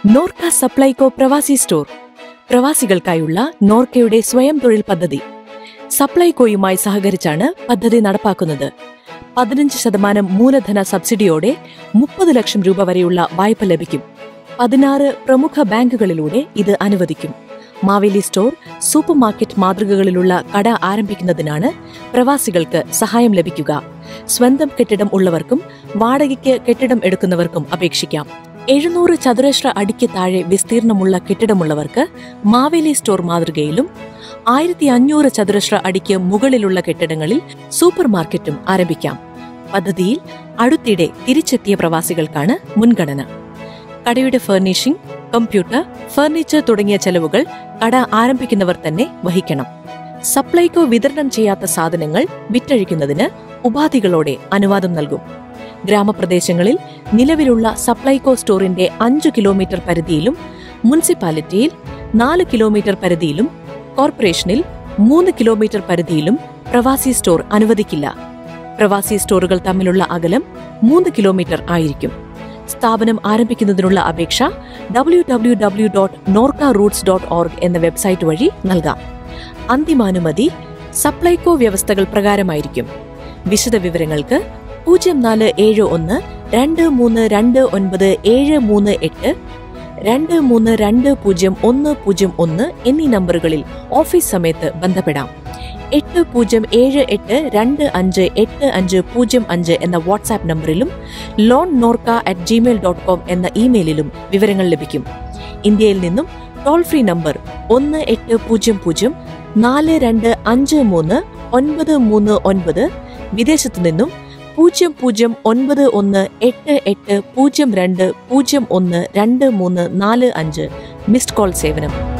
നോർക്ക സപ്ലൈകോ പ്രവാസി സ്റ്റോർ പ്രവാസികൾക്കായുള്ള നോർക്കയുടെ സ്വയം തൊഴിൽ പദ്ധതി സപ്ലൈകോയുമായി സഹകരിച്ചാണ് പദ്ധതി നടപ്പാക്കുന്നത് പതിനഞ്ച് ശതമാനം മൂലധന സബ്സിഡിയോടെ മുപ്പത് ലക്ഷം രൂപ വരെയുള്ള വായ്പ ലഭിക്കും പതിനാറ് പ്രമുഖ ബാങ്കുകളിലൂടെ ഇത് അനുവദിക്കും മാവേലി സ്റ്റോർ സൂപ്പർ മാർക്കറ്റ് മാതൃകകളിലുള്ള കട ആരംഭിക്കുന്നതിനാണ് പ്രവാസികൾക്ക് സഹായം ലഭിക്കുക സ്വന്തം കെട്ടിടം ഉള്ളവർക്കും വാടകയ്ക്ക് കെട്ടിടം എടുക്കുന്നവർക്കും അപേക്ഷിക്കാം എഴുന്നൂറ് ചതുരശ്ര അടിക്ക് താഴെ വിസ്തീർണമുള്ള കെട്ടിടമുള്ളവർക്ക് മാവേലി സ്റ്റോർ മാതൃകയിലും ആയിരത്തി അഞ്ഞൂറ് ചതുരശ്ര അടിക്ക് മുകളിലുള്ള കെട്ടിടങ്ങളിൽ സൂപ്പർ മാർക്കറ്റും ആരംഭിക്കാം പദ്ധതിയിൽ അടുത്തിടെ തിരിച്ചെത്തിയ പ്രവാസികൾക്കാണ് മുൻഗണന കടയുടെ ഫർണിഷിംഗ് കമ്പ്യൂട്ടർ ഫർണിച്ചർ തുടങ്ങിയ ചെലവുകൾ കട ആരംഭിക്കുന്നവർ തന്നെ വഹിക്കണം സപ്ലൈകോ വിതരണം ചെയ്യാത്ത സാധനങ്ങൾ വിറ്റഴിക്കുന്നതിന് ഉപാധികളോടെ അനുവാദം നൽകും ഗ്രാമപ്രദേശങ്ങളിൽ നിലവിലുള്ള സപ്ലൈകോ സ്റ്റോറിന്റെ അഞ്ചു കിലോമീറ്റർ പരിധിയിലും മുനിസിപ്പാലിറ്റിയിൽ നാല് കിലോമീറ്റർ പരിധിയിലും കോർപ്പറേഷനിൽ മൂന്ന് കിലോമീറ്റർ പരിധിയിലും പ്രവാസി സ്റ്റോർ അനുവദിക്കില്ല പ്രവാസി സ്റ്റോറുകൾ തമ്മിലുള്ള അകലം മൂന്ന് കിലോമീറ്റർ ആയിരിക്കും സ്ഥാപനം ആരംഭിക്കുന്നതിനുള്ള അപേക്ഷ W W W dot Norka roots dot org എന്ന വെബ്സൈറ്റ് വഴി നൽകാം അന്തിമാനുമതി സപ്ലൈകോ വ്യവസ്ഥകൾ പ്രകാരമായിരിക്കും വിശദ വിവരങ്ങൾക്ക് പൂജ്യം നാല് ഏഴ് ഒന്ന് രണ്ട് മൂന്ന് രണ്ട് ഒൻപത് ഏഴ് മൂന്ന് എട്ട് രണ്ട് മൂന്ന് രണ്ട് പൂജ്യം ഒന്ന് പൂജ്യം ഒന്ന് എന്നീ നമ്പറുകളിൽ ഓഫീസ് സമയത്ത് ബന്ധപ്പെടാം എട്ട് പൂജ്യം ഏഴ് എട്ട് രണ്ട് അഞ്ച് എട്ട് അഞ്ച് പൂജ്യം അഞ്ച് എന്ന വാട്സാപ്പ് നമ്പറിലും loan Norka at Gmail dot com എന്ന ഇമെയിലിലും വിവരങ്ങൾ ലഭിക്കും ഇന്ത്യയിൽ നിന്നും ടോൾ ഫ്രീ നമ്പർ ഒന്ന് എട്ട് പൂജ്യം പൂജ്യം നാല് രണ്ട് അഞ്ച് മൂന്ന് ഒൻപത് മൂന്ന് ഒൻപത് വിദേശത്തു നിന്നും പൂജ്യം പൂജ്യം ഒൻപത് ഒന്ന് എട്ട് എട്ട് പൂജ്യം രണ്ട് പൂജ്യം ഒന്ന് രണ്ട് മൂന്ന് നാല് അഞ്ച് മിസ്ഡ് കോൾ സേവനം